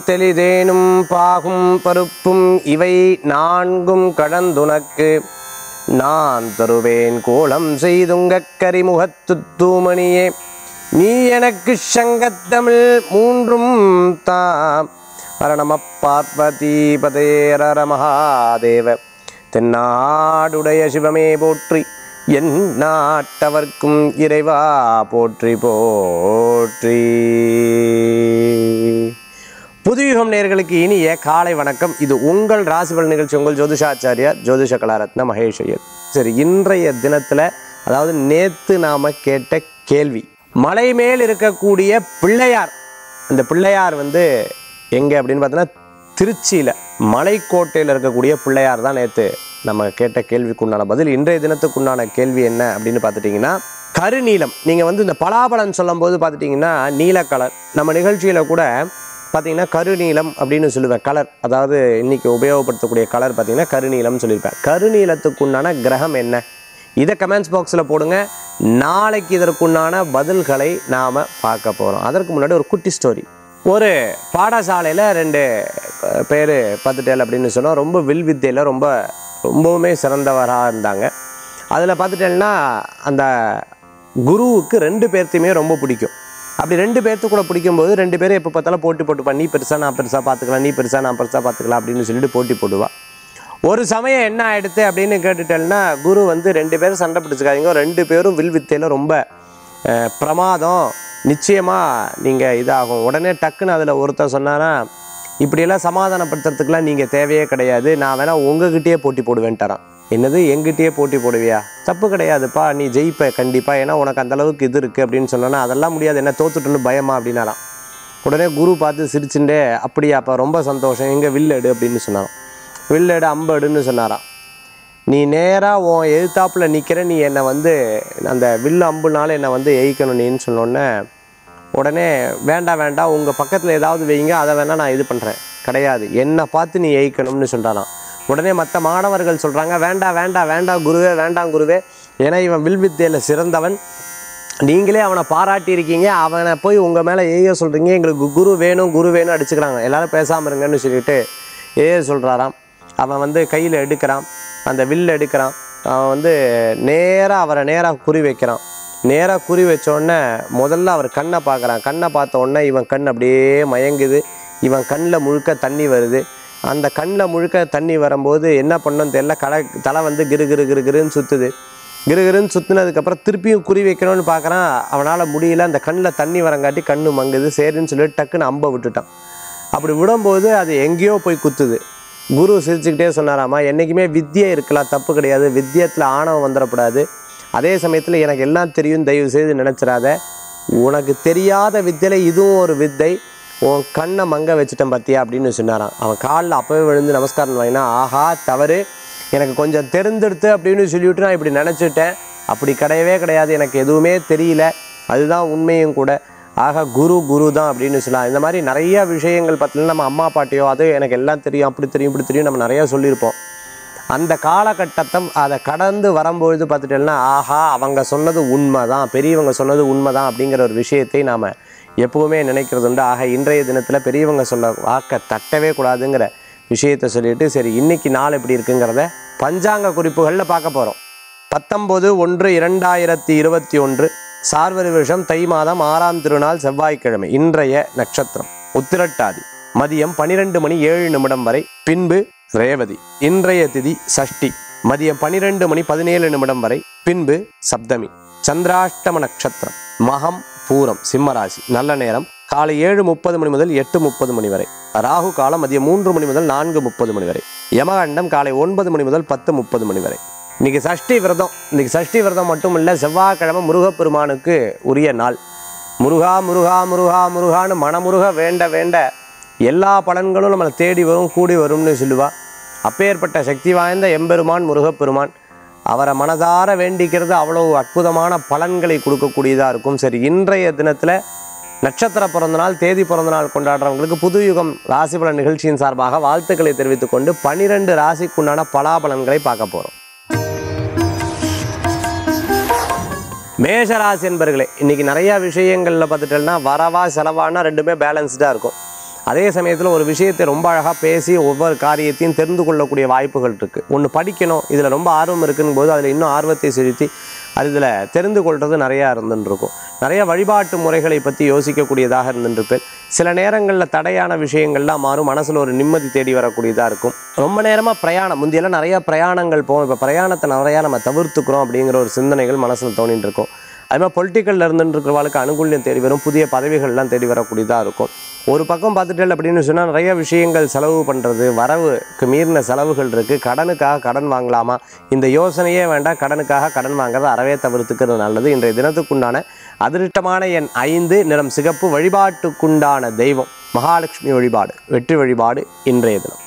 தெளிதேனும் பாகும் பருப்பும் இவை நான்கும் கடந்துனக்கு நான் தருவேன் கோலம் செய்துங்கக் கரிமுகத்து தூமணியே நீ எனக்கு சங்கத்தமிழ் மூன்றும் தாம் அரணம பார்வதி பதேரர மகாதேவ தென்னாடுடைய சிவமே போற்றி என் நாட்டவர்க்கும் இறைவா போற்றி போற்றி புதுயுகம் நேர்களுக்கு இனிய காலை வணக்கம் இது உங்கள் ராசிபல் நிகழ்ச்சி உங்கள் ஜோதிஷாச்சாரியார் ஜோதிஷ கலாரத்ன மகேஷ் ஐயர் சரி இன்றைய தினத்தில் அதாவது நேத்து நாம கேட்ட கேள்வி மலை மேல் இருக்கக்கூடிய பிள்ளையார் அந்த பிள்ளையார் வந்து எங்கே அப்படின்னு பார்த்தோன்னா திருச்சியில் மலைக்கோட்டையில் இருக்கக்கூடிய பிள்ளையார் தான் நேற்று நம்ம கேட்ட கேள்விக்குண்டான பதில் இன்றைய தினத்துக்குண்டான கேள்வி என்ன அப்படின்னு பார்த்துட்டிங்கன்னா கருநீலம் நீங்கள் வந்து இந்த பலாபலன் சொல்லும்போது பார்த்துட்டிங்கன்னா நீல கலர் நம்ம நிகழ்ச்சியில் கூட பார்த்தீங்கன்னா கருநீலம் அப்படின்னு சொல்லுவேன் கலர் அதாவது இன்னைக்கு உபயோகப்படுத்தக்கூடிய கலர் பார்த்தீங்கன்னா கருநீலம்னு சொல்லியிருப்பேன் கருநீலத்துக்குண்டான கிரகம் என்ன இதை கமெண்ட்ஸ் பாக்ஸில் போடுங்க நாளைக்கு இதற்குண்டான பதில்களை நாம் பார்க்க போகிறோம் அதற்கு முன்னாடி ஒரு குட்டி ஸ்டோரி ஒரு பாடசாலையில் ரெண்டு பேர் பார்த்துட்டேல் அப்படின்னு சொன்னால் ரொம்ப வில் வித்தையில் ரொம்ப ரொம்பவுமே சிறந்தவராக இருந்தாங்க அதில் பார்த்துட்டேன்னா அந்த குருவுக்கு ரெண்டு பேர்த்தையுமே ரொம்ப பிடிக்கும் அப்படி ரெண்டு பேர்த்து கூட பிடிக்கும்போது ரெண்டு பேரும் எப்போ பார்த்தாலும் போட்டி போட்டுப்பா நீ பெருசாக நான் பெருசாக பார்த்துக்கலாம் நீ பெருசாக நான் பெருசாக பார்த்துக்கலாம் அப்படின்னு சொல்லிட்டு போட்டி போடுவா ஒரு சமயம் என்ன ஆயிடுத்து அப்படின்னு கேட்டுட்டேன்னா குரு வந்து ரெண்டு பேரும் சண்டை பிடிச்சிக்காதீங்க ரெண்டு பேரும் வில் வித்தையில் ரொம்ப அஹ், பிரமாதம் நிச்சயமாக நீங்கள் இதாகும் உடனே டக்குன்னு அதில் ஒருத்தன் சொன்னானா இப்படியெல்லாம் சமாதானப்படுத்துறதுக்குலாம் நீங்கள் தேவையே கிடையாது நான் வேணா உங்ககிட்டயே போட்டி போடுவேன்ட்டாரான் என்னது எங்கிட்டயே போட்டி போடுவியா தப்பு கிடையாதுப்பா நீ ஜெயிப்ப கண்டிப்பாக ஏன்னா உனக்கு அந்த அளவுக்கு இது இருக்குது அப்படின்னு சொன்னோன்னா அதெல்லாம் முடியாது என்ன தோத்துட்டுன்னு பயமா அப்படின்னாராம் உடனே குரு பார்த்து சிரிச்சுட்டே அப்படியா அப்போ ரொம்ப சந்தோஷம் எங்கே வில்லெடு அப்படின்னு சொன்னாராம் வில்லெடு அம்படுன்னு சொன்னாராம் நீ நேராக உன் எதிர்த்தாப்புல நிற்கிற நீ என்னை வந்து அந்த வில்லு அம்புனால என்னை வந்து எயிக்கணும் நீன்னு சொன்னோடனே உடனே வேண்டாம் வேண்டாம் உங்கள் பக்கத்தில் ஏதாவது வைங்க அதை வேணால் நான் இது பண்ணுறேன் கிடையாது என்னை பார்த்து நீ எயிக்கணும்னு சொல்கிறாராம் உடனே மற்ற மாணவர்கள் சொல்கிறாங்க வேண்டாம் வேண்டாம் வேண்டாம் குருவே வேண்டாம் குருவே ஏன்னா இவன் வில் வித்தையில் சிறந்தவன் நீங்களே அவனை பாராட்டி இருக்கீங்க அவனை போய் உங்கள் மேலே ஏய சொல்கிறீங்க எங்களுக்கு குரு வேணும் குரு வேணும் அடிச்சுக்கிறாங்க எல்லாரும் பேசாமல் இருங்கன்னு சொல்லிட்டு ஏய சொல்கிறாராம் அவன் வந்து கையில் எடுக்கிறான் அந்த வில் எடுக்கிறான் அவன் வந்து நேராக அவரை நேராக குறி வைக்கிறான் நேராக குறி வச்ச உடனே முதல்ல அவர் கண்ணை பார்க்குறான் கண்ணை பார்த்த உடனே இவன் கண் அப்படியே மயங்குது இவன் கண்ணில் முழுக்க தண்ணி வருது அந்த கண்ணில் முழுக்க தண்ணி வரும்போது என்ன பண்ணணும் தெரியல கலை தலை வந்து கிரு கிரு கிரு கிருன்னு சுற்றுது கிருகிருன்னு சுற்றினதுக்கப்புறம் திருப்பியும் குறி வைக்கணும்னு பார்க்குறான் அவனால் முடியல அந்த கண்ணில் தண்ணி வரங்காட்டி கண்ணு மங்குது சரின்னு சொல்லிட்டு டக்குன்னு அம்பை விட்டுட்டான் அப்படி விடும்போது அது எங்கேயோ போய் குத்துது குரு சிரிச்சுக்கிட்டே சொன்னாராமா என்றைக்குமே வித்தியை இருக்கலாம் தப்பு கிடையாது வித்தியத்தில் ஆணவம் வந்துடக்கூடாது அதே சமயத்தில் எனக்கு எல்லாம் தெரியும் தயவு செய்து நினச்சிடாத உனக்கு தெரியாத வித்தையில் இதுவும் ஒரு வித்தை உன் கண்ணை மங்க வச்சுட்டேன் பார்த்தியா அப்படின்னு சொன்னாராம் அவன் காலில் அப்போவே விழுந்து நமஸ்காரம் வாங்கினா ஆஹா தவறு எனக்கு கொஞ்சம் தெரிந்தெடுத்து அப்படின்னு சொல்லிவிட்டு நான் இப்படி நினச்சிட்டேன் அப்படி கிடையவே கிடையாது எனக்கு எதுவுமே தெரியல அதுதான் உண்மையும் கூட ஆக குரு குரு தான் அப்படின்னு சொல்லலாம் இந்த மாதிரி நிறைய விஷயங்கள் பார்த்தீங்கன்னா நம்ம அம்மா பாட்டியோ அது எனக்கு எல்லாம் தெரியும் அப்படி தெரியும் இப்படி தெரியும் நம்ம நிறையா சொல்லியிருப்போம் அந்த காலகட்டத்தை அதை கடந்து வரும்பொழுது பார்த்துட்டோம்னா ஆஹா அவங்க சொன்னது உண்மை தான் பெரியவங்க சொன்னது உண்மை தான் அப்படிங்கிற ஒரு விஷயத்தை நாம் எப்பவுமே நினைக்கிறது உண்டு ஆக இன்றைய தினத்தில் பெரியவங்க சொன்ன வாக்கை தட்டவே கூடாதுங்கிற விஷயத்தை சொல்லிட்டு சரி இன்னைக்கு நாள் எப்படி இருக்குங்கிறத பஞ்சாங்க குறிப்புகளில் பார்க்க போகிறோம் பத்தொம்போது ஒன்று இரண்டாயிரத்தி இருபத்தி ஒன்று சார்வரி வருஷம் தை மாதம் ஆறாம் திருநாள் செவ்வாய்க்கிழமை இன்றைய நட்சத்திரம் உத்திரட்டாதி மதியம் பனிரெண்டு மணி ஏழு நிமிடம் வரை பின்பு ரேவதி இன்றைய திதி சஷ்டி மதியம் பனிரெண்டு மணி பதினேழு நிமிடம் வரை பின்பு சப்தமி சந்திராஷ்டம நட்சத்திரம் மகம் பூரம் சிம்மராசி நல்ல நேரம் காலை ஏழு முப்பது மணி முதல் எட்டு முப்பது மணி வரை ராகு காலம் மதியம் மூன்று மணி முதல் நான்கு முப்பது மணி வரை யமகண்டம் காலை ஒன்பது மணி முதல் பத்து முப்பது மணி வரை இன்னைக்கு சஷ்டி விரதம் இன்னைக்கு சஷ்டி விரதம் மட்டும் இல்லை செவ்வாய்க்கிழமை முருகப்பெருமானுக்கு உரிய நாள் முருகா முருகா முருகா முருகான்னு மனமுருக வேண்ட வேண்ட எல்லா பலன்களும் நம்மளை தேடி வரும் கூடி வரும்னு சொல்லுவா அப்பேற்பட்ட சக்தி வாய்ந்த எம்பெருமான் முருகப்பெருமான் அவரை மனதார வேண்டிக்கிறது அவ்வளவு அற்புதமான பலன்களை கொடுக்கக்கூடியதாக இருக்கும் சரி இன்றைய தினத்தில் நட்சத்திர பிறந்தநாள் தேதி பிறந்தநாள் கொண்டாடுறவங்களுக்கு புது யுகம் ராசி பலன் நிகழ்ச்சியின் சார்பாக வாழ்த்துக்களை தெரிவித்துக் கொண்டு பனிரெண்டு ராசிக்குண்டான பலாபலன்களை பார்க்க போகிறோம் மேஷராசி என்பர்களே இன்னைக்கு நிறைய விஷயங்களில் பார்த்துட்டோம்னா வரவா செலவானா ரெண்டுமே பேலன்ஸ்டாக இருக்கும் அதே சமயத்தில் ஒரு விஷயத்தை ரொம்ப அழகாக பேசி ஒவ்வொரு காரியத்தையும் தெரிந்து கொள்ளக்கூடிய வாய்ப்புகள் இருக்குது ஒன்று படிக்கணும் இதில் ரொம்ப ஆர்வம் இருக்குன்னு போது அதில் இன்னும் ஆர்வத்தை செலுத்தி அது இதில் தெரிந்து கொள்வது நிறையா இருந்துன்னு இருக்கும் நிறைய வழிபாட்டு முறைகளை பற்றி யோசிக்கக்கூடியதாக இருந்துருப்பேன் சில நேரங்களில் தடையான விஷயங்கள்லாம் மாறும் மனசில் ஒரு நிம்மதி தேடி வரக்கூடியதாக இருக்கும் ரொம்ப நேரமாக பிரயாணம் முந்தியெல்லாம் நிறைய பிரயாணங்கள் போகும் இப்போ பிரயாணத்தை நிறையா நம்ம தவிர்த்துக்கிறோம் அப்படிங்கிற ஒரு சிந்தனைகள் மனசில் தோணிட்டு இருக்கும் அது மாதிரி பொலிட்டிக்கலில் இருந்துட்டு இருக்கிறவங்களுக்கு அனுகூல்யம் தேடி வரும் புதிய பதவிகள்லாம் தேடி வரக்கூடியதாக இருக்கும் ஒரு பக்கம் பார்த்துட்டேன் அப்படின்னு சொன்னால் நிறைய விஷயங்கள் செலவு பண்ணுறது வரவுக்கு மீறின செலவுகள் இருக்குது கடனுக்காக கடன் வாங்கலாமா இந்த யோசனையே வேண்டாம் கடனுக்காக கடன் வாங்குறது அறவே தவிர்த்துக்கிறது நல்லது இன்றைய தினத்துக்குண்டான அதிருஷ்டமான எண் ஐந்து நிறம் சிகப்பு வழிபாட்டுக்குண்டான தெய்வம் மகாலட்சுமி வழிபாடு வெற்றி வழிபாடு இன்றைய தினம்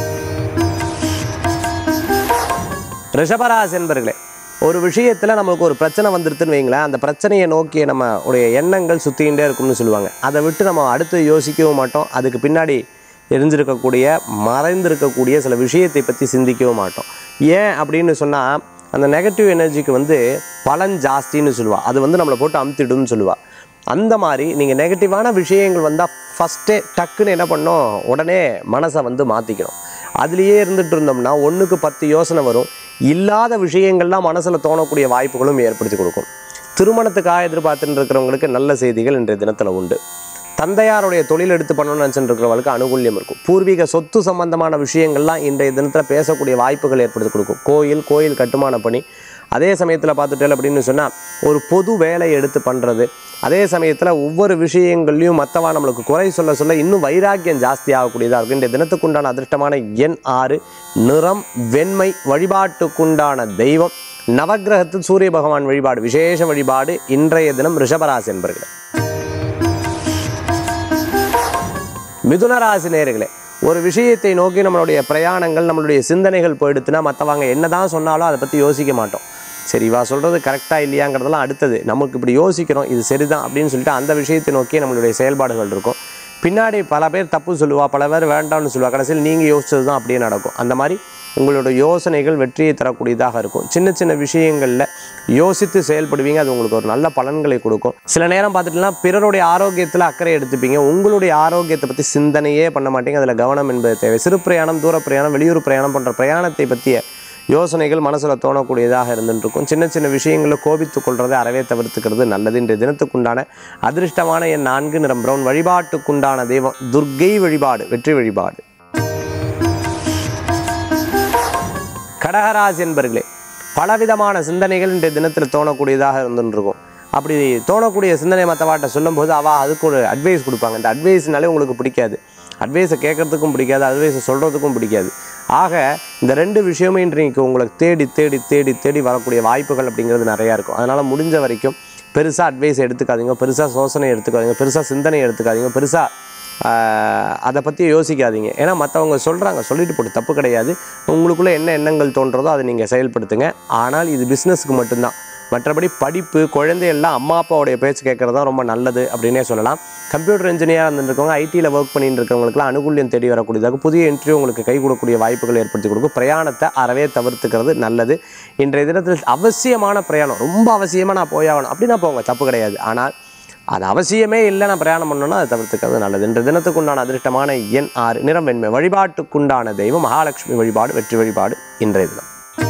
ரிஷபராசி என்பர்களே ஒரு விஷயத்தில் நம்மளுக்கு ஒரு பிரச்சனை வந்துருதுன்னு வைங்களேன் அந்த பிரச்சனையை நோக்கிய நம்ம உடைய எண்ணங்கள் சுற்றிக்கிட்டே இருக்கும்னு சொல்லுவாங்க அதை விட்டு நம்ம அடுத்து யோசிக்கவும் மாட்டோம் அதுக்கு பின்னாடி எரிஞ்சிருக்கக்கூடிய மறைந்திருக்கக்கூடிய சில விஷயத்தை பற்றி சிந்திக்கவும் மாட்டோம் ஏன் அப்படின்னு சொன்னால் அந்த நெகட்டிவ் எனர்ஜிக்கு வந்து பலன் ஜாஸ்தின்னு சொல்லுவா அது வந்து நம்மளை போட்டு அமுத்திடும்னு சொல்லுவா அந்த மாதிரி நீங்கள் நெகட்டிவான விஷயங்கள் வந்தால் ஃபஸ்ட்டே டக்குன்னு என்ன பண்ணோம் உடனே மனசை வந்து மாற்றிக்கணும் அதுலேயே இருந்துட்டு இருந்தோம்னா ஒன்றுக்கு பத்து யோசனை வரும் இல்லாத விஷயங்கள்லாம் மனசில் தோணக்கூடிய வாய்ப்புகளும் ஏற்படுத்தி கொடுக்கும் திருமணத்துக்காக எதிர்பார்த்துட்டு இருக்கிறவங்களுக்கு நல்ல செய்திகள் இன்றைய தினத்தில் உண்டு தந்தையாருடைய தொழில் எடுத்து பண்ணணும்னு நினச்சிட்டு இருக்கிறவங்களுக்கு அனுகூல்யம் இருக்கும் பூர்வீக சொத்து சம்பந்தமான விஷயங்கள்லாம் இன்றைய தினத்தில் பேசக்கூடிய வாய்ப்புகள் ஏற்படுத்தி கொடுக்கும் கோயில் கோயில் கட்டுமான பணி அதே சமயத்தில் பார்த்துட்டேன் அப்படின்னு சொன்னால் ஒரு பொது வேலையை எடுத்து பண்ணுறது அதே சமயத்தில் ஒவ்வொரு விஷயங்கள்லையும் மற்றவா நம்மளுக்கு குறை சொல்ல சொல்ல இன்னும் வைராக்கியம் ஜாஸ்தி ஆகக்கூடியதாக இருக்கும் இன்றைய தினத்துக்குண்டான அதிர்ஷ்டமான எண் ஆறு நிறம் வெண்மை வழிபாட்டுக்குண்டான தெய்வம் நவக்கிரகத்தில் சூரிய பகவான் வழிபாடு விசேஷ வழிபாடு இன்றைய தினம் ரிஷபராசி என்பர்களே மிதுன ராசி நேயர்களே ஒரு விஷயத்தை நோக்கி நம்மளுடைய பிரயாணங்கள் நம்மளுடைய சிந்தனைகள் போயிடுத்துனா மற்றவங்க என்னதான் சொன்னாலும் அதை பற்றி யோசிக்க மாட்டோம் சரி இவா சொல்கிறது கரெக்டாக இல்லையாங்கிறதெல்லாம் அடுத்தது நமக்கு இப்படி யோசிக்கிறோம் இது சரிதான் அப்படின்னு சொல்லிட்டு அந்த விஷயத்தை நோக்கி நம்மளுடைய செயல்பாடுகள் இருக்கும் பின்னாடி பல பேர் தப்பு சொல்லுவா பல பேர் வேண்டாம்னு சொல்லுவா கடைசியில் நீங்கள் யோசிச்சது தான் அப்படியே நடக்கும் அந்த மாதிரி உங்களோட யோசனைகள் வெற்றியை தரக்கூடியதாக இருக்கும் சின்ன சின்ன விஷயங்களில் யோசித்து செயல்படுவீங்க அது உங்களுக்கு ஒரு நல்ல பலன்களை கொடுக்கும் சில நேரம் பார்த்துட்டுனா பிறருடைய ஆரோக்கியத்தில் அக்கறை எடுத்துப்பீங்க உங்களுடைய ஆரோக்கியத்தை பற்றி சிந்தனையே பண்ண மாட்டீங்க அதில் கவனம் என்பது தேவை சிறு பிரயாணம் தூர பிரயாணம் வெளியூர் பிரயாணம் போன்ற பிரயாணத்தை பற்றிய யோசனைகள் மனசில் தோணக்கூடியதாக இருந்துருக்கும் சின்ன சின்ன விஷயங்களில் கோபித்து கொள்றதை அறவே தவிர்த்துக்கிறது நல்லது இன்றைய தினத்துக்குண்டான அதிர்ஷ்டமான என் நான்கு நிறம் பிரவுன் வழிபாட்டுக்குண்டான தெய்வம் துர்க்கை வழிபாடு வெற்றி வழிபாடு கடகராசி என்பர்களே பலவிதமான சிந்தனைகள் இன்றைய தினத்தில் தோணக்கூடியதாக இருந்துருக்கும் அப்படி தோணக்கூடிய சிந்தனை மற்றவாட்ட சொல்லும்போது அவள் அதுக்கு ஒரு அட்வைஸ் கொடுப்பாங்க இந்த அட்வைஸ்னாலே உங்களுக்கு பிடிக்காது அட்வைஸை கேட்கறதுக்கும் பிடிக்காது அட்வைஸை சொல்கிறதுக்கும் பிடிக்காது ஆக இந்த ரெண்டு விஷயமும் இன்றைக்கு உங்களுக்கு தேடி தேடி தேடி தேடி வரக்கூடிய வாய்ப்புகள் அப்படிங்கிறது நிறையா இருக்கும் அதனால் முடிஞ்ச வரைக்கும் பெருசாக அட்வைஸ் எடுத்துக்காதீங்க பெருசாக சோசனை எடுத்துக்காதீங்க பெருசாக சிந்தனை எடுத்துக்காதீங்க பெருசாக அதை பற்றி யோசிக்காதீங்க ஏன்னா மற்றவங்க சொல்கிறாங்க சொல்லிட்டு போட்டு தப்பு கிடையாது உங்களுக்குள்ளே என்ன எண்ணங்கள் தோன்றதோ அதை நீங்கள் செயல்படுத்துங்க ஆனால் இது பிஸ்னஸுக்கு மட்டும்தான் மற்றபடி படிப்பு குழந்தையெல்லாம் அம்மா அப்பாவுடைய பேச்சு கேட்குறது தான் ரொம்ப நல்லது அப்படின்னே சொல்லலாம் கம்ப்யூட்டர் இன்ஜினியராக இருந்துருக்கவங்க ஐடியில் ஒர்க் பண்ணிட்டு இருக்கிறவங்களுக்குலாம் அனுகூல்யம் தேடி வரக்கூடியதாக புதிய இன்டர்வியூ உங்களுக்கு கை கொடுக்கக்கூடிய வாய்ப்புகள் ஏற்படுத்தி கொடுக்கும் பிரயாணத்தை அறவே தவிர்த்துக்கிறது நல்லது இன்றைய தினத்தில் அவசியமான பிரயாணம் ரொம்ப அவசியமாக நான் போயாகணும் அப்படின்னா போங்க தப்பு கிடையாது ஆனால் அது அவசியமே இல்லை நான் பிரயாணம் பண்ணணும்னா அதை தவிர்த்துக்கிறது நல்லது இன்று தினத்துக்குண்டான அதிர்ஷ்டமான எண் ஆறு நிறம் வெண்மை வழிபாட்டுக்குண்டான தெய்வம் மகாலட்சுமி வழிபாடு வெற்றி வழிபாடு இன்றைய தினம்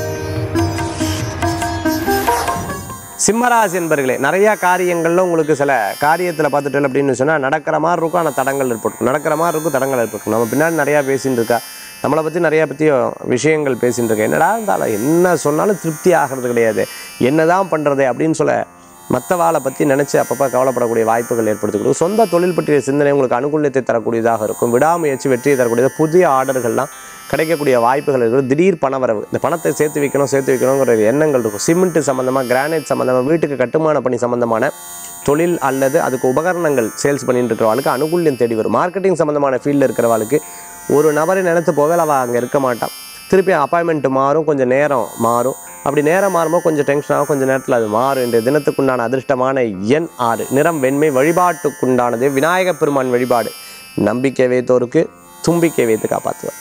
சிம்மராசி என்பர்களே நிறையா காரியங்களில் உங்களுக்கு சில காரியத்தில் பார்த்துட்டு அப்படின்னு சொன்னால் நடக்கிற மாதிரி இருக்கும் ஆனால் தடங்கள் ஏற்படும் நடக்கிற மாதிரி இருக்கும் தடங்கள் ஏற்படும் நம்ம பின்னாடி நிறையா பேசின்னு இருக்கா நம்மளை பற்றி நிறையா பற்றி விஷயங்கள் பேசின்னு இருக்கா என்னடா இருந்தாலும் என்ன சொன்னாலும் திருப்தி ஆகிறது கிடையாது என்னதான் பண்ணுறது அப்படின்னு சொல்ல மற்றவாளை பற்றி நினச்சி அப்பப்போ கவலைப்படக்கூடிய வாய்ப்புகள் ஏற்படுத்தி கொடுக்கும் சொந்த தொழில் பற்றிய சிந்தனை உங்களுக்கு அனுகூலியத்தை தரக்கூடியதாக இருக்கும் விடாமுயற்சி வெற்றியை தரக்கூடியது புதிய ஆர்டர்கள்லாம் கிடைக்கக்கூடிய வாய்ப்புகள் இருக்குது திடீர் பணவரவு இந்த பணத்தை சேர்த்து வைக்கணும் சேர்த்து வைக்கணுங்கிற எண்ணங்கள் இருக்கும் சிமெண்ட் சம்மந்தமாக கிரானைட் சம்மந்தமாக வீட்டுக்கு கட்டுமான பணி சம்மந்தமான தொழில் அல்லது அதுக்கு உபகரணங்கள் சேல்ஸ் பண்ணிட்டு இருக்கிறவளுக்கு அனுகூல்யம் தேடி வரும் மார்க்கெட்டிங் சம்மந்தமான ஃபீல்டில் இருக்கிறவளுக்கு ஒரு நபரை நினைத்து போவேல் அவள் அங்கே இருக்க மாட்டான் திருப்பி அப்பாயின்மெண்ட் மாறும் கொஞ்சம் நேரம் மாறும் அப்படி நேரம் மாறும்போது கொஞ்சம் டென்ஷன் ஆகும் கொஞ்சம் நேரத்தில் அது மாறும் இன்றைய தினத்துக்குண்டான அதிர்ஷ்டமான எண் ஆறு நிறம் வெண்மை வழிபாட்டுக்குண்டானது விநாயகப் பெருமான் வழிபாடு நம்பிக்கை வைத்தோருக்கு தும்பிக்கை வைத்து காப்பாற்றுவார்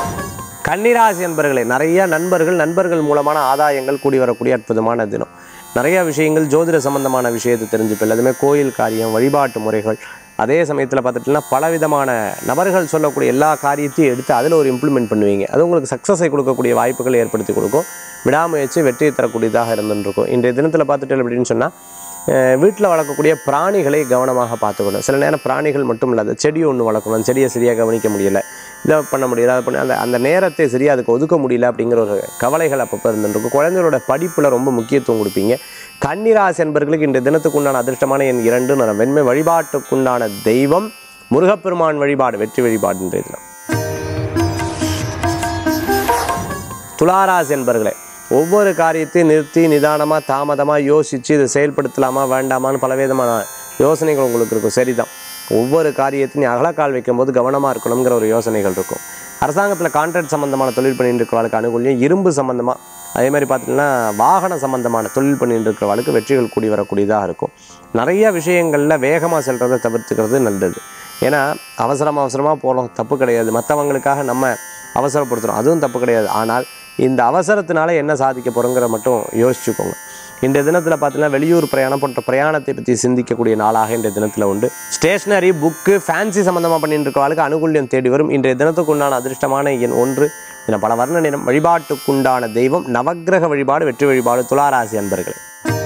கன்னிராசி என்பர்களே நிறைய நண்பர்கள் நண்பர்கள் மூலமான ஆதாயங்கள் கூடி வரக்கூடிய அற்புதமான தினம் நிறைய விஷயங்கள் ஜோதிட சம்பந்தமான விஷயத்தை தெரிஞ்சுப்பேன் அதுமாதிரி கோயில் காரியம் வழிபாட்டு முறைகள் அதே சமயத்தில் பார்த்துட்டிங்கன்னா பலவிதமான நபர்கள் சொல்லக்கூடிய எல்லா காரியத்தையும் எடுத்து அதில் ஒரு இம்ப்ளிமெண்ட் பண்ணுவீங்க அது உங்களுக்கு சக்ஸஸை கொடுக்கக்கூடிய வாய்ப்புகளை ஏற்படுத்தி கொடுக்கும் விடாமுயற்சி வெற்றியை தரக்கூடியதாக இருந்துருக்கும் இன்றைய தினத்தில் பார்த்துட்டு அப்படின்னு சொன்னால் வீட்டில் வளர்க்கக்கூடிய பிராணிகளை கவனமாக பார்த்துக்கணும் சில நேரம் பிராணிகள் மட்டும் இல்லாத செடி ஒன்று வளர்க்கணும் அந்த செடியை சரியாக கவனிக்க முடியல இதை பண்ண முடியல அதை பண்ண அந்த அந்த நேரத்தை சரியாக அதுக்கு ஒதுக்க முடியல அப்படிங்கிற ஒரு கவலைகள் அப்பப்போ இருந்துருக்கும் குழந்தைகளோட படிப்பில் ரொம்ப முக்கியத்துவம் கொடுப்பீங்க கன்னிராசி என்பர்களுக்கு இந்த தினத்துக்கு உண்டான அதிர்ஷ்டமான என் இரண்டு நிறம் வெண்மை வழிபாட்டுக்குண்டான தெய்வம் முருகப்பெருமான் வழிபாடு வெற்றி வழிபாடு இன்றைய தினம் துளாராசி என்பர்களே ஒவ்வொரு காரியத்தையும் நிறுத்தி நிதானமாக தாமதமாக யோசித்து இதை செயல்படுத்தலாமா வேண்டாமான்னு பலவிதமான யோசனைகள் உங்களுக்கு இருக்கும் சரிதான் ஒவ்வொரு காரியத்தையும் நீ அகலக்கால் வைக்கும்போது கவனமாக இருக்கணுங்கிற ஒரு யோசனைகள் இருக்கும் அரசாங்கத்தில் கான்ட்ராக்ட் சம்மந்தமான தொழில் பண்ணிட்டு இருக்கிறவளுக்கு அனுகூலியம் இரும்பு சம்மந்தமாக அதே மாதிரி பார்த்தீங்கன்னா வாகன சம்மந்தமான தொழில் பண்ணிட்டு இருக்கிறவளுக்கு வெற்றிகள் கூடி வரக்கூடியதாக இருக்கும் நிறைய விஷயங்களில் வேகமாக செல்றதை தவிர்த்துக்கிறது நல்லது ஏன்னா அவசரம் அவசரமாக போகிறோம் தப்பு கிடையாது மற்றவங்களுக்காக நம்ம அவசரப்படுத்துகிறோம் அதுவும் தப்பு கிடையாது ஆனால் இந்த அவசரத்தினால என்ன சாதிக்க போகிறோங்கிற மட்டும் யோசிச்சுக்கோங்க இன்றைய தினத்தில் பார்த்தீங்கன்னா வெளியூர் பிரயாணம் போன்ற பிரயாணத்தை பற்றி சிந்திக்கக்கூடிய நாளாக இன்றைய தினத்தில் உண்டு ஸ்டேஷ்னரி புக்கு ஃபேன்சி சம்மந்தமாக பண்ணிட்டு இருக்கவளுக்கு அனுகூல்யம் தேடி வரும் இன்றைய தினத்துக்கு உண்டான அதிர்ஷ்டமான எண் ஒன்று இதில் பல வர்ண நிறம் வழிபாட்டுக்குண்டான தெய்வம் நவக்கிரக வழிபாடு வெற்றி வழிபாடு துளாராசி அன்பர்களே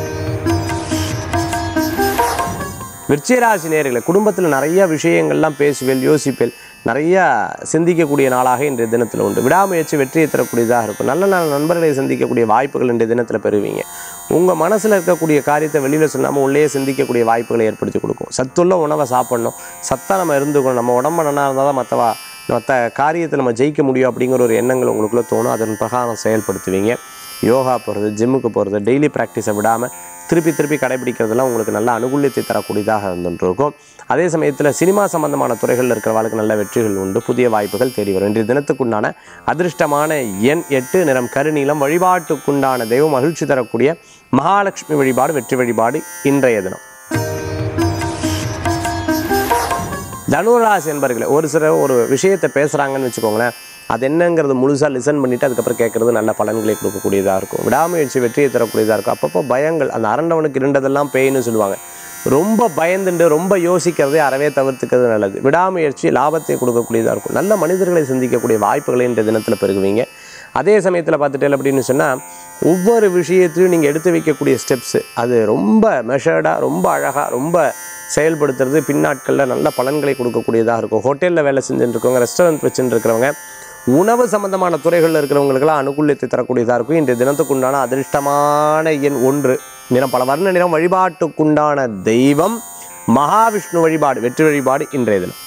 விருச்சிகராசி நேர்களை குடும்பத்தில் நிறைய விஷயங்கள்லாம் பேசுவேல் யோசிப்பேல் நிறைய சிந்திக்கக்கூடிய நாளாக இன்றைய தினத்தில் உண்டு விடாமுயற்சி வெற்றியை தரக்கூடியதாக இருக்கும் நல்ல நல்ல நண்பர்களை சந்திக்கக்கூடிய வாய்ப்புகள் இன்றைய தினத்தில் பெறுவீங்க உங்கள் மனசில் இருக்கக்கூடிய காரியத்தை வெளியில் சொல்லாமல் உள்ளே சிந்திக்கக்கூடிய வாய்ப்புகளை ஏற்படுத்தி கொடுக்கும் சத்துள்ள உணவை சாப்பிடணும் சத்தாக நம்ம இருந்துக்கணும் நம்ம உடம்பு நல்லா இருந்தால் தான் மற்றவா மற்ற காரியத்தை நம்ம ஜெயிக்க முடியும் அப்படிங்கிற ஒரு எண்ணங்கள் உங்களுக்குள்ளே தோணும் அதன் பிரகாரம் செயல்படுத்துவீங்க யோகா போகிறது ஜிம்முக்கு போகிறது டெய்லி ப்ராக்டிஸை விடாமல் திருப்பி திருப்பி கடைபிடிக்கிறதுலாம் உங்களுக்கு நல்ல அனுகூலியத்தை தரக்கூடியதாக இருந்துட்டு இருக்கும் அதே சமயத்தில் சினிமா சம்பந்தமான துறைகளில் இருக்கிறவர்களுக்கு நல்ல வெற்றிகள் உண்டு புதிய வாய்ப்புகள் தேடி வரும் இன்றைய தினத்துக்குண்டான அதிர்ஷ்டமான எண் எட்டு நிறம் கருநீலம் வழிபாட்டுக்குண்டான தெய்வம் மகிழ்ச்சி தரக்கூடிய மகாலட்சுமி வழிபாடு வெற்றி வழிபாடு இன்றைய தினம் தனுராசி என்பர்களே ஒரு சிலர் ஒரு விஷயத்தை பேசுகிறாங்கன்னு வச்சுக்கோங்களேன் அது என்னங்கிறது முழுசாக லிசன் பண்ணிவிட்டு அதுக்கப்புறம் கேட்குறது நல்ல பலன்களை கொடுக்கக்கூடியதாக இருக்கும் விடாமுயற்சி வெற்றியை தரக்கூடியதாக இருக்கும் அப்பப்போ பயங்கள் அந்த அரண்டவனுக்கு இருண்டதெல்லாம் பேய்னு சொல்லுவாங்க ரொம்ப பயந்துண்டு ரொம்ப யோசிக்கிறதே அறவே தவிர்த்துக்கிறது நல்லது விடாமுயற்சி லாபத்தை கொடுக்கக்கூடியதாக இருக்கும் நல்ல மனிதர்களை சிந்திக்கக்கூடிய வாய்ப்புகளை இன்றைய தினத்தில் பெருகுவீங்க அதே சமயத்தில் பார்த்துட்டேன் அப்படின்னு சொன்னால் ஒவ்வொரு விஷயத்தையும் நீங்கள் எடுத்து வைக்கக்கூடிய ஸ்டெப்ஸு அது ரொம்ப மெஷர்டாக ரொம்ப அழகாக ரொம்ப செயல்படுத்துறது பின்னாட்களில் நல்ல பலன்களை கொடுக்கக்கூடியதாக இருக்கும் ஹோட்டலில் வேலை செஞ்சுட்டு இருக்கவங்க ரெஸ்டாரண்ட் வச்சுட்டு இருக்கிறவங்க உணவு சம்பந்தமான துறைகளில் இருக்கிறவங்களுக்கெல்லாம் அனுகூலியத்தை தரக்கூடியதாக இருக்கும் இன்றைய தினத்துக்குண்டான அதிர்ஷ்டமான எண் ஒன்று நிறம் பல வர்ண நிறம் வழிபாட்டுக்குண்டான தெய்வம் மகாவிஷ்ணு வழிபாடு வெற்றி வழிபாடு இன்றைய தினம்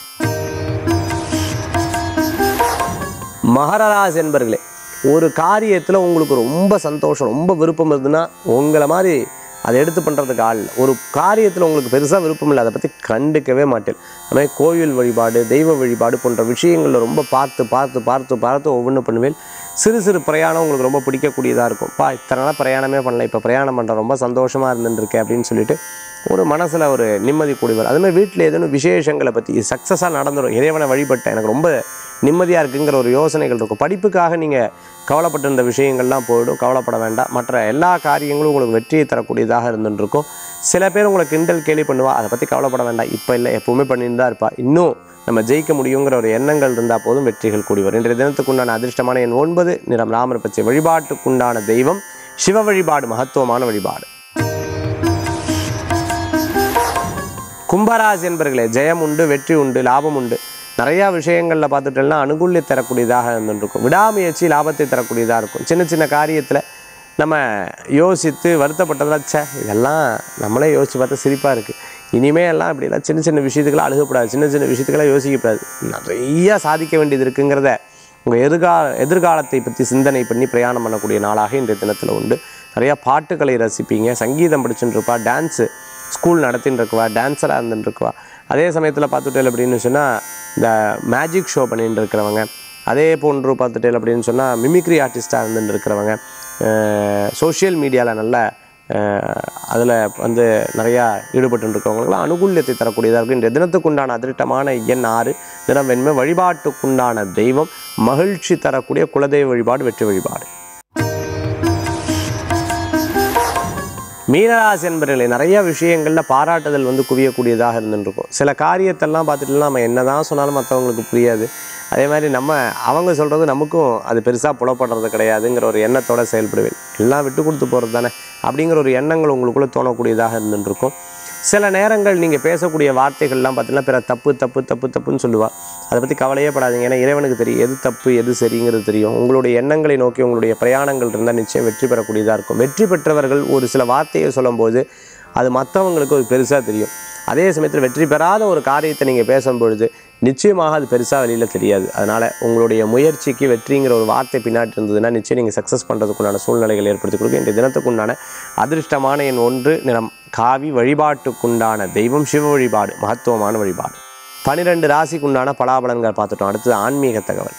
மகரராசி என்பர்களே ஒரு காரியத்தில் உங்களுக்கு ரொம்ப சந்தோஷம் ரொம்ப விருப்பம் இருந்ததுன்னா உங்களை மாதிரி அதை எடுத்து பண்ணுறதுக்கு ஆள் இல்லை. ஒரு காரியத்தில் உங்களுக்கு பெருசாக விருப்பம் இல்லை அதை பற்றி கண்டுக்கவே மாட்டேன் அதுமாதிரி கோவில் வழிபாடு தெய்வ வழிபாடு போன்ற விஷயங்களில் ரொம்ப பார்த்து பார்த்து பார்த்து பார்த்து ஒவ்வொன்றும் பண்ணுவேன் சிறு சிறு பிரயாணம் உங்களுக்கு ரொம்ப பிடிக்கக்கூடியதாக இருக்கும் பா இத்தனை நாளாக பிரயாணமே பண்ணல இப்போ பிரயாணம் பண்ணுறேன் ரொம்ப சந்தோஷமாக இருந்துருக்கேன் அப்படின்னு சொல்லிட்டு ஒரு மனசில் ஒரு நிம்மதி கூடி வரும் அதுமாதிரி வீட்டில் ஏதேனும் விசேஷங்களை பற்றி சக்ஸஸாக நடந்துடும் இறைவனை வழிபட்டேன் எனக்கு ரொம்ப நிம்மதியாக இருக்குங்கிற ஒரு யோசனைகள் இருக்கும் படிப்புக்காக நீங்கள் கவலைப்பட்டிருந்த விஷயங்கள்லாம் போயிடும் கவலைப்பட வேண்டாம் மற்ற எல்லா காரியங்களும் உங்களுக்கு வெற்றியை தரக்கூடியதாக இருந்துட்டு இருக்கும் சில பேர் உங்களை கிண்டல் கேலி பண்ணுவா அதை பற்றி கவலைப்பட வேண்டாம் இப்போ இல்லை எப்பவுமே பண்ணிட்டு தான் இருப்பா இன்னும் நம்ம ஜெயிக்க முடியுங்கிற ஒரு எண்ணங்கள் இருந்தால் போதும் வெற்றிகள் கூடி வரும் இன்றைய தினத்துக்குண்டான அதிர்ஷ்டமான எண் ஒன்பது நிறம் ராமர் பச்சை வழிபாட்டுக்குண்டான தெய்வம் சிவ வழிபாடு மகத்துவமான வழிபாடு கும்பராசி என்பர்களே ஜெயம் உண்டு வெற்றி உண்டு லாபம் உண்டு நிறையா விஷயங்களில் பார்த்துட்டோம்னா அனுகூல்யம் தரக்கூடியதாக இருந்துருக்கும் விடாமுயற்சி லாபத்தை தரக்கூடியதாக இருக்கும் சின்ன சின்ன காரியத்தில் நம்ம யோசித்து வருத்தப்பட்டதில் ச்சே இதெல்லாம் நம்மளே யோசித்து பார்த்தா சிரிப்பாக இருக்குது இனிமே எல்லாம் இப்படிலாம் சின்ன சின்ன விஷயத்துக்கெல்லாம் அழுகக்கூடாது சின்ன சின்ன விஷயத்துக்கெல்லாம் யோசிக்கக்கூடாது நிறையா சாதிக்க வேண்டியது இருக்குங்கிறத உங்கள் எதிர்கால எதிர்காலத்தை பற்றி சிந்தனை பண்ணி பிரயாணம் பண்ணக்கூடிய நாளாக இன்றைய தினத்தில் உண்டு நிறையா பாட்டுகளை ரசிப்பீங்க சங்கீதம் படிச்சுட்டு இருப்பா டான்ஸு ஸ்கூல் நடத்தின்னு இருக்குவா டான்ஸராக இருந்துட்டு இருக்குவா அதே சமயத்தில் பார்த்துட்டேன் அப்படின்னு சொன்னால் இந்த மேஜிக் ஷோ பண்ணிட்டு இருக்கிறவங்க அதே போன்று பார்த்துட்டேன் அப்படின்னு சொன்னால் மிமிக்ரி ஆர்டிஸ்ட்டாக இருந்துட்டு இருக்கிறவங்க சோஷியல் மீடியாவில் நல்ல அதில் வந்து நிறையா ஈடுபட்டு இருக்கவங்களுக்குலாம் அனுகூல்யத்தை தரக்கூடியதாக இருக்கும் இன்றைய தினத்துக்குண்டான அதிர்ஷ்டமான எண் ஆறு தினம் வெண்மை வழிபாட்டுக்குண்டான தெய்வம் மகிழ்ச்சி தரக்கூடிய குலதெய்வ வழிபாடு வெற்றி வழிபாடு மீனராசி என்பர்களே நிறைய விஷயங்களில் பாராட்டுதல் வந்து குவியக்கூடியதாக இருந்துருக்கும் சில காரியத்தெல்லாம் பார்த்துட்டுலாம் நம்ம என்ன தான் சொன்னாலும் மற்றவங்களுக்கு புரியாது அதே மாதிரி நம்ம அவங்க சொல்கிறது நமக்கும் அது பெருசாக புலப்படுறது கிடையாதுங்கிற ஒரு எண்ணத்தோட செயல்படுவேன் எல்லாம் விட்டு கொடுத்து போகிறது தானே அப்படிங்கிற ஒரு எண்ணங்கள் உங்களுக்குள்ளே தோணக்கூடியதாக இருந்துருக்கும் சில நேரங்கள் நீங்கள் பேசக்கூடிய வார்த்தைகள்லாம் பார்த்தீங்கன்னா பிற தப்பு தப்பு தப்பு தப்புன்னு சொல்லுவா அதை பற்றி கவலையே படாதீங்க ஏன்னா இறைவனுக்கு தெரியும் எது தப்பு எது சரிங்கிறது தெரியும் உங்களுடைய எண்ணங்களை நோக்கி உங்களுடைய பிரயாணங்கள் இருந்தால் நிச்சயம் வெற்றி பெறக்கூடியதாக இருக்கும் வெற்றி பெற்றவர்கள் ஒரு சில வார்த்தையை சொல்லும்போது அது மற்றவங்களுக்கு ஒரு பெருசாக தெரியும் அதே சமயத்தில் வெற்றி பெறாத ஒரு காரியத்தை நீங்கள் பேசும்பொழுது நிச்சயமாக அது பெருசாக வெளியில் தெரியாது அதனால் உங்களுடைய முயற்சிக்கு வெற்றிங்கிற ஒரு வார்த்தை பின்னாடி இருந்ததுன்னா நிச்சயம் நீங்கள் சக்ஸஸ் பண்ணுறதுக்குண்டான சூழ்நிலைகள் ஏற்படுத்தி கொடுக்கும் இன்றைய தினத்துக்குண்டான அதிர்ஷ்டமான எண் ஒன்று நிறம் காவி வழிபாட்டுக்குண்டான தெய்வம் சிவ வழிபாடு மகத்துவமான வழிபாடு பனிரெண்டு ராசிக்குண்டான பலாபலன்கள் பார்த்துட்டோம் அடுத்தது ஆன்மீக தகவல்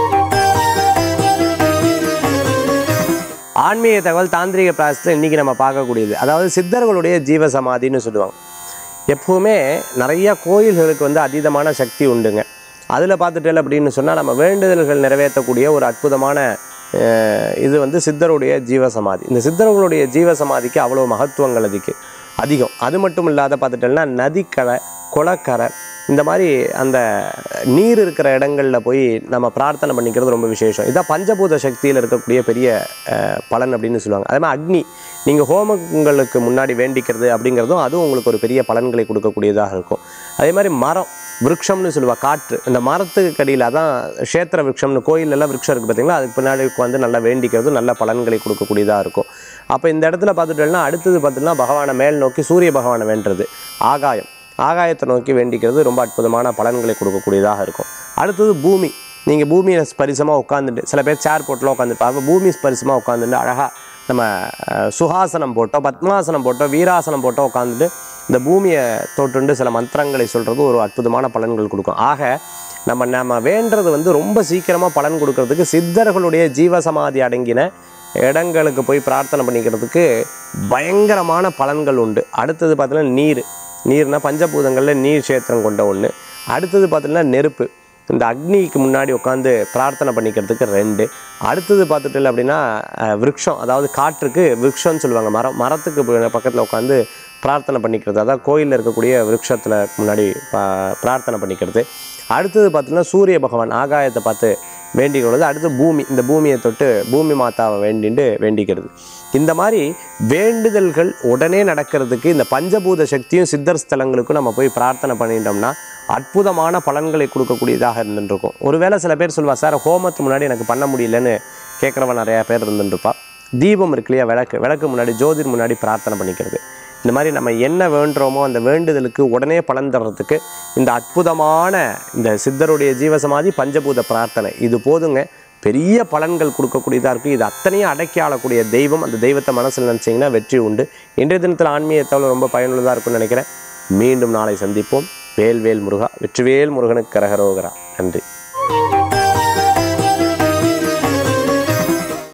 ஆன்மீக தகவல் தாந்திரிக பிராசத்தில் இன்றைக்கி நம்ம பார்க்கக்கூடியது அதாவது சித்தர்களுடைய ஜீவ சமாதின்னு சொல்லுவாங்க எப்போவுமே நிறைய கோயில்களுக்கு வந்து அதீதமான சக்தி உண்டுங்க அதில் பார்த்துட்டேன் அப்படின்னு சொன்னால் நம்ம வேண்டுதல்கள் நிறைவேற்றக்கூடிய ஒரு அற்புதமான அஹ், இது வந்து சித்தருடைய ஜீவ சமாதி இந்த சித்தர்களுடைய ஜீவ சமாதிக்கு அவ்வளோ மகத்துவங்கள் அதுக்கு அதிகம் அது மட்டும் இல்லாத பார்த்துட்டோம்னா நதிக்கரை குளக்கரை இந்த மாதிரி அந்த நீர் இருக்கிற இடங்களில் போய் நம்ம பிரார்த்தனை பண்ணிக்கிறது ரொம்ப விசேஷம் இதான் பஞ்சபூத சக்தியில் இருக்கக்கூடிய பெரிய அஹ், பலன் அப்படின்னு சொல்லுவாங்க அதே மாதிரி அக்னி நீங்கள் ஹோமங்களுக்கு முன்னாடி வேண்டிக்கிறது அப்படிங்கிறதும் அதுவும் உங்களுக்கு ஒரு பெரிய பலன்களை கொடுக்கக்கூடியதாக இருக்கும் அதே மாதிரி மரம் விருட்சம்னு சொல்லுவா காற்று இந்த மரத்துக்கு கடியில் அதான் க்ஷேத்திர விருட்சம்னு கோயிலெல்லாம் விருட்சம் இருக்குது பார்த்தீங்களா அதுக்கு பின்னாடி வந்து நல்லா வேண்டிக்கிறதும் நல்ல பலன்களை கொடுக்கக்கூடியதாக இருக்கும் அப்போ இந்த இடத்துல பார்த்துட்டோம்னா அடுத்தது பார்த்தீங்கன்னா பகவானை மேல் நோக்கி சூரிய பகவானை வேண்டுறது ஆகாயம் ஆகாயத்தை நோக்கி வேண்டிக்கிறது ரொம்ப அற்புதமான பலன்களை கொடுக்கக்கூடியதாக இருக்கும் அடுத்தது பூமி நீங்கள் பூமியை ஸ்பரிசமாக உட்காந்துட்டு சில பேர் சேர் போட்டுலாம் உட்காந்துருப்பாங்க பூமி ஸ்பரிசமாக உட்காந்துட்டு அழகாக நம்ம அஹ், சுகாசனம் போட்டோ பத்மாசனம் போட்டோ வீராசனம் போட்டோ உட்காந்துட்டு இந்த பூமியை தொட்டுண்டு சில மந்திரங்களை சொல்கிறது ஒரு அற்புதமான பலன்கள் கொடுக்கும் ஆக நம்ம நம்ம வேண்டுறது வந்து ரொம்ப சீக்கிரமாக பலன் கொடுக்கறதுக்கு சித்தர்களுடைய ஜீவசமாதி அடங்கின இடங்களுக்கு போய் பிரார்த்தனை பண்ணிக்கிறதுக்கு பயங்கரமான பலன்கள் உண்டு அடுத்தது பார்த்தீங்கன்னா நீர் நீர்னா பஞ்சபூதங்களில் நீர் சேத்திரம் கொண்ட ஒன்று அடுத்தது பார்த்தீங்கன்னா நெருப்பு இந்த அக்னிக்கு முன்னாடி உட்காந்து பிரார்த்தனை பண்ணிக்கிறதுக்கு ரெண்டு அடுத்தது பார்த்துட்டு அப்படின்னா அஹ், விருட்சம் அதாவது காற்றுக்கு விருட்சம்னு சொல்லுவாங்க மரம் மரத்துக்கு பக்கத்தில் உட்காந்து பிரார்த்தனை பண்ணிக்கிறது அதாவது கோயிலில் இருக்கக்கூடிய விருட்சத்தில் முன்னாடி பா- பிரார்த்தனை பண்ணிக்கிறது அடுத்தது பார்த்தீங்கன்னா சூரிய பகவான் ஆகாயத்தை பார்த்து வேண்டிக்கிறது அடுத்து பூமி இந்த பூமியை தொட்டு பூமி மாதாவை வேண்டிண்டு வேண்டிக்கிறது இந்த மாதிரி வேண்டுதல்கள் உடனே நடக்கிறதுக்கு இந்த பஞ்சபூத சக்தியும் சித்தர் ஸ்தலங்களுக்கும் நம்ம போய் பிரார்த்தனை பண்ணிட்டோம்னா அற்புதமான பலன்களை கொடுக்கக்கூடியதாக இருந்துருக்கும் ஒருவேளை சில பேர் சொல்லுவா சார் ஹோமத்துக்கு முன்னாடி எனக்கு பண்ண முடியலன்னு கேட்குறவன் நிறையா பேர் இருந்துருப்பா தீபம் இருக்கு இல்லையா விளக்கு விளக்கு முன்னாடி ஜோதிர் முன்னாடி பிரார்த்தனை பண்ணிக்கிறது இந்த மாதிரி நம்ம என்ன வேண்டுறோமோ அந்த வேண்டுதலுக்கு உடனே பலன் தர்றதுக்கு இந்த அற்புதமான இந்த சித்தருடைய ஜீவசமாதி பஞ்சபூத பிரார்த்தனை இது போதுங்க பெரிய பலன்கள் கொடுக்கக்கூடியதாக இருக்குது இது அத்தனையும் அடக்கி ஆளக்கூடிய தெய்வம் அந்த தெய்வத்தை மனசில் நினச்சிங்கன்னா வெற்றி உண்டு இன்றைய தினத்தில் ஆன்மீகத்தால் ரொம்ப பயனுள்ளதாக இருக்கும்னு நினைக்கிறேன் மீண்டும் நாளை சந்திப்போம் வேல்வேல் முருகா வெற்றிவேல் முருகனுக்கு கரகரோகரா நன்றி